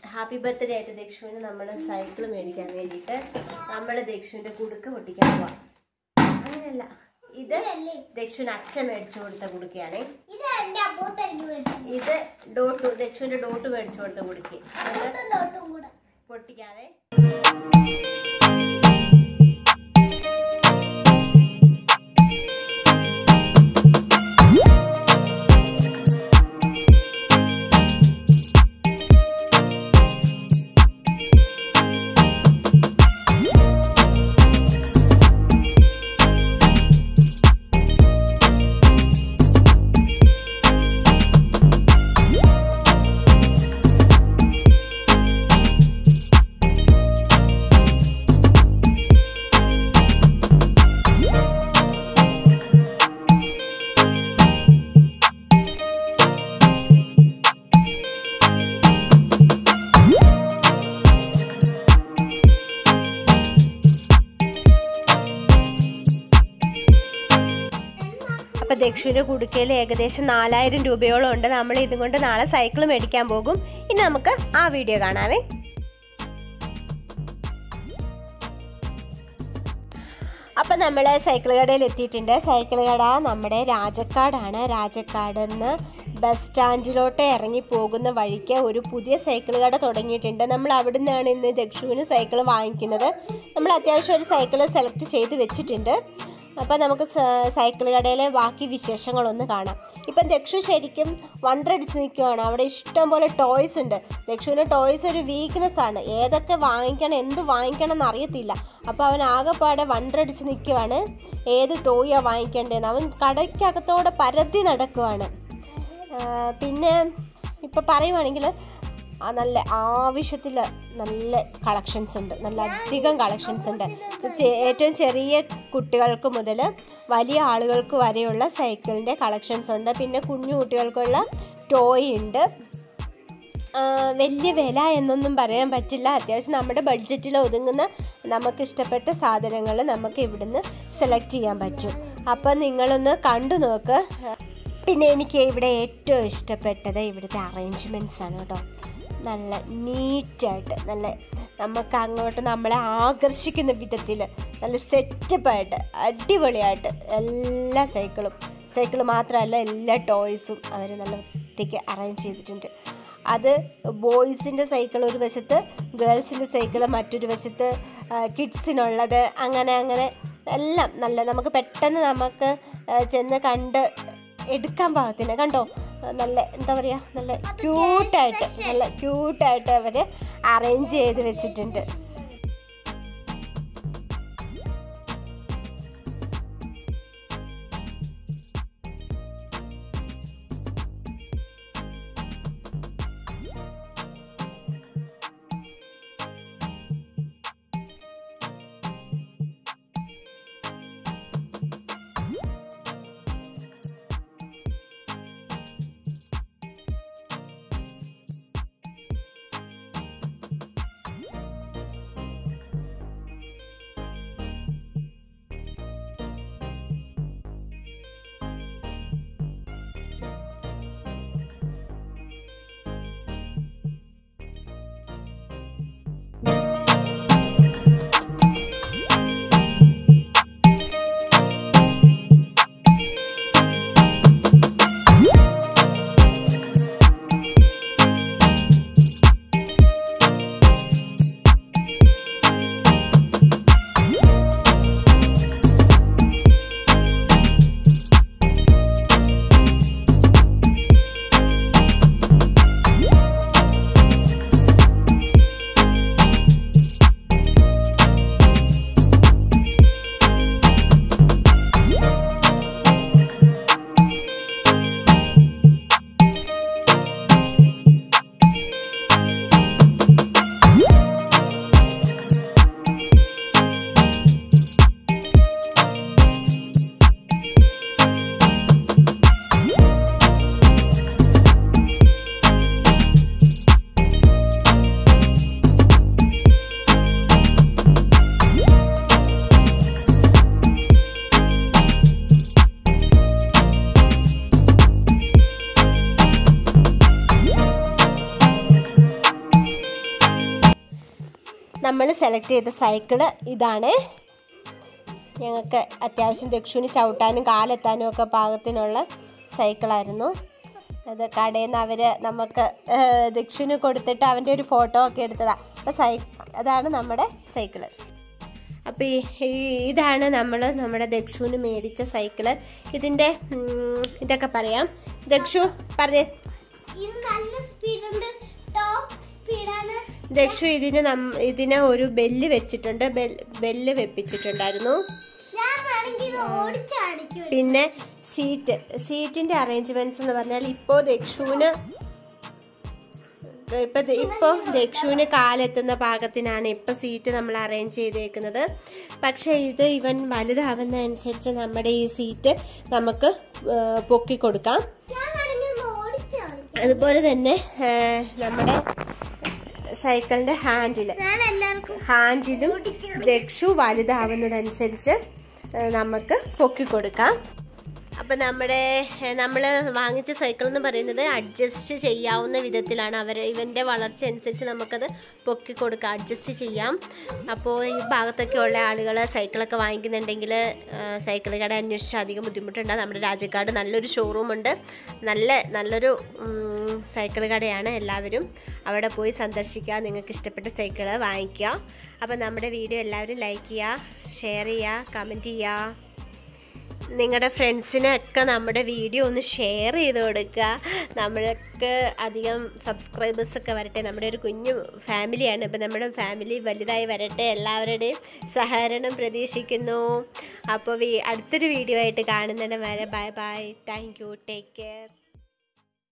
happy birthday ആയിട്ട് ദക്ഷുവിന് നമ്മൾ cycle മേടിക്കാൻ വേണ്ടിയിട്ട് നമ്മൾ ദക്ഷുവിന്റെ കുടുക്ക പൊട്ടിക്കാൻ പോവാം അങ്ങനെയല്ല ഇത് ദക്ഷുവിന് അച്ഛൻ മേടിച്ചു കൊടുത്ത കുടുക്കയാണേ ഇത് എന്റെ അപ്പൂത്ത് എനിക്ക് മേടിച്ചു ഇത് ഡോട്ട് ദക്ഷുവിന്റെ ഡോട്ട് മേടിച്ചു കൊടുത്ത കുടുക്ക അത് അപ്പൂത്തും ഡോട്ടും കൂടെ പൊട്ടിക്കാതെ അപ്പൊ ദക്ഷുവിന്റെ കുടുക്കയിൽ ഏകദേശം നാലായിരം രൂപയോളം ഉണ്ട് നമ്മൾ ഇതും കൊണ്ട് നാളെ സൈക്കിൾ മേടിക്കാൻ പോകും ഇനി നമുക്ക് ആ വീഡിയോ കാണാവേ അപ്പം നമ്മൾ സൈക്കിൾ കടയിൽ എത്തിയിട്ടുണ്ട് സൈക്കിൾ കട നമ്മുടെ രാജക്കാടാണ് രാജക്കാട് നിന്ന് ബസ് സ്റ്റാൻഡിലോട്ട് ഇറങ്ങി പോകുന്ന വഴിക്ക് ഒരു പുതിയ സൈക്കിൾ കട തുടങ്ങിയിട്ടുണ്ട് നമ്മൾ അവിടെ നിന്നാണ് ഇന്ന് ദക്ഷുവിന് സൈക്കിൾ വാങ്ങിക്കുന്നത് നമ്മൾ അത്യാവശ്യം ഒരു സൈക്കിൾ സെലക്ട് ചെയ്ത് വെച്ചിട്ടുണ്ട് അപ്പം നമുക്ക് സ- സൈക്കിൾ കടയിലെ ബാക്കി വിശേഷങ്ങളൊന്ന് കാണാം ഇപ്പം ദക്ഷു ശരിക്കും വണ്ടടിച്ച് നിൽക്കുവാണ് അവിടെ ഇഷ്ടം പോലെ ടോയ്സ് ഉണ്ട് ദക്ഷുവിന് ടോയ്സ് ഒരു വീക്ക്നെസ് ആണ് ഏതൊക്കെ വാങ്ങിക്കണം എന്ത് വാങ്ങിക്കണം എന്ന് അറിയത്തില്ല അപ്പോൾ അവൻ ആകെപ്പാടെ വണ്ടടിച്ച് നിൽക്കുവാണ് ഏത് ടോയാണ് വാങ്ങിക്കേണ്ടതെന്ന് അവൻ കടയ്ക്കകത്തോടെ പരതി നടക്കുവാണ് ആ, പിന്നെ ഇപ്പം പറയുവാണെങ്കിൽ ആ നല്ല ആവശ്യത്തിൽ നല്ല കളക്ഷൻസ് ഉണ്ട് നല്ല അധികം കളക്ഷൻസ് ഉണ്ട് ചെ- ചെ- ഏറ്റവും ചെറിയ കുട്ടികൾക്ക് മുതൽ വലിയ ആളുകൾക്ക് വരെയുള്ള സൈക്കിളിൻ്റെ കളക്ഷൻസ് ഉണ്ട് പിന്നെ കുഞ്ഞു കുട്ടികൾക്കുള്ള ടോയ് ഉണ്ട് ആ, വലിയ വില എന്നൊന്നും പറയാൻ പറ്റില്ല അത്യാവശ്യം നമ്മുടെ ബഡ്ജറ്റിൽ ഒതുങ്ങുന്ന നമുക്ക് ഇഷ്ടപ്പെട്ട സാധനങ്ങൾ നമുക്ക് ഇവിടുന്ന് സെലക്ട് ചെയ്യാൻ പറ്റും അപ്പം നിങ്ങളൊന്ന് കണ്ടു നോക്ക് പിന്നെ എനിക്ക് ഇവിടെ ഏറ്റവും ഇഷ്ടപ്പെട്ടത് ഇവിടുത്തെ അറേഞ്ച്മെൻറ്റ്സ് ആണ് കേട്ടോ നല്ല നീറ്റായിട്ട് നല്ല നമുക്ക് അങ്ങോട്ട് നമ്മളെ ആകർഷിക്കുന്ന വിധത്തിൽ നല്ല സെറ്റപ്പായിട്ട് അടിപൊളിയായിട്ട് എല്ലാ സൈക്കിളും സൈക്കിൾ മാത്രമല്ല എല്ലാ ടോയ്സും അവർ നല്ല വൃത്തിക്ക് അറേഞ്ച് ചെയ്തിട്ടുണ്ട് അത് ബോയ്സിൻ്റെ സൈക്കിൾ ഒരു വശത്ത് ഗേൾസിൻ്റെ സൈക്കിൾ മറ്റൊരു വശത്ത് കിഡ്സിനുള്ളത് അങ്ങനെ അങ്ങനെ എല്ലാം നല്ല നമുക്ക് പെട്ടെന്ന് നമുക്ക് ആ, ചെന്ന് കണ്ട് എടുക്കാൻ പാകത്തിന് കണ്ടോ ആ, നല്ല എന്താ പറയുക നല്ല ക്യൂട്ടായിട്ട് നല്ല ക്യൂട്ടായിട്ട് അവർ അറേഞ്ച് ചെയ്ത് വെച്ചിട്ടുണ്ട് നമ്മൾ സെലക്ട് ചെയ്ത സൈക്കിള് ഇതാണ് ഞങ്ങൾക്ക് അത്യാവശ്യം ദക്ഷുവിന് ചവിട്ടാനും കാലെത്താനും ഒക്കെ പാകത്തിനുള്ള സൈക്കിളായിരുന്നു അത് കടയിൽ നിന്ന് അവർ നമുക്ക് ഏഹ്, ദക്ഷുവിന് കൊടുത്തിട്ട് അവൻ്റെ ഒരു ഫോട്ടോ ഒക്കെ എടുത്തതാണ് അപ്പോൾ സൈ അതാണ് നമ്മുടെ സൈക്കിള് അപ്പോൾ ഈ ഈ- ഇതാണ് നമ്മൾ നമ്മുടെ ദക്ഷുവിന് മേടിച്ച സൈക്കിള് ഇതിൻ്റെ ഉം, ഇതൊക്കെ പറയാം ദക്ഷു പറഞ്ഞേ ഇത് നല്ല സ്പീഡുണ്ട് ടോപ്പ് സ്പീഡാണ് ദക്ഷു ഇതിന് നം ഇതിന് ഒരു ബെല്ല് വെച്ചിട്ടുണ്ട് ബെൽ ബെല്ല് വെപ്പിച്ചിട്ടുണ്ടായിരുന്നു ഞാൻ വേണമെങ്കിൽ ഇത് ഓടിച്ച് കാണിക്കും പിന്നെ സീറ്റ് സീറ്റിന്റെ അറേഞ്ച്മെന്റ്സ് എന്ന് പറഞ്ഞാൽ ഇപ്പോൾ ദക്ഷുവിന് ഇപ്പൊ ദ- ഇപ്പൊ ദക്ഷുവിന് കാലെത്തുന്ന പാകത്തിനാണ് ഇപ്പൊ സീറ്റ് നമ്മൾ അറേഞ്ച് ചെയ്തേക്കുന്നത് പക്ഷെ ഇത് ഇവൻ വലുതാവുന്ന അനുസരിച്ച് നമ്മുടെ ഈ സീറ്റ് നമുക്ക് ആ, പൊക്കി കൊടുക്കാം ഞാൻ വേണമെങ്കിൽ ഒന്ന് ഓടിച്ച് കാണിക്കും അതുപോലെ തന്നെ ആ, നമ്മുടെ സൈക്കിളിന്റെ ഹാൻഡിൽ ഞാൻ എല്ലാവർക്കും ഹാൻഡിലും രക്ഷു വലുതാവുന്നതനുസരിച്ച് ഏഹ്, നമുക്ക് പൊക്കി കൊടുക്കാം അപ്പം നമ്മുടെ നമ്മൾ വാങ്ങിച്ച സൈക്കിൾ എന്ന് പറയുന്നത് അഡ്ജസ്റ്റ് ചെയ്യാവുന്ന വിധത്തിലാണ് അവർ ഇവൻ്റെ വളർച്ച അനുസരിച്ച് നമുക്കത് പൊക്കി കൊടുക്കാം അഡ്ജസ്റ്റ് ചെയ്യാം അപ്പോൾ ഈ ഭാഗത്തൊക്കെ ഉള്ള ആളുകൾ സൈക്കിളൊക്കെ വാങ്ങിക്കുന്നുണ്ടെങ്കിൽ ഏഹ്, സൈക്കിൾ കട അന്വേഷിച്ച് അധികം ബുദ്ധിമുട്ടുണ്ട് നമ്മുടെ രാജക്കാട് നല്ലൊരു ഷോറൂമുണ്ട് നല്ല നല്ലൊരു ഉം, സൈക്കിൾ കടയാണ് എല്ലാവരും അവിടെ പോയി സന്ദർശിക്കുക നിങ്ങൾക്ക് ഇഷ്ടപ്പെട്ട സൈക്കിൾ വാങ്ങിക്കുക അപ്പോൾ നമ്മുടെ വീഡിയോ എല്ലാവരും ലൈക്ക് ചെയ്യുക ഷെയർ ചെയ്യുക കമൻറ്റ് ചെയ്യുക നിങ്ങളുടെ ഫ്രണ്ട്സിനൊക്കെ നമ്മുടെ വീഡിയോ ഒന്ന് ഷെയർ ചെയ്ത് കൊടുക്കുക നമ്മൾക്ക് അധികം സബ്സ്ക്രൈബേഴ്സൊക്കെ വരട്ടെ നമ്മുടെ ഒരു കുഞ്ഞു ഫാമിലിയാണ് ഇപ്പം നമ്മുടെ ഫാമിലി വലുതായി വരട്ടെ എല്ലാവരുടെയും സഹകരണം പ്രതീക്ഷിക്കുന്നു അപ്പോൾ വീ അടുത്തൊരു വീഡിയോ ആയിട്ട് കാണുന്നിടം വരെ bye bye thank you take care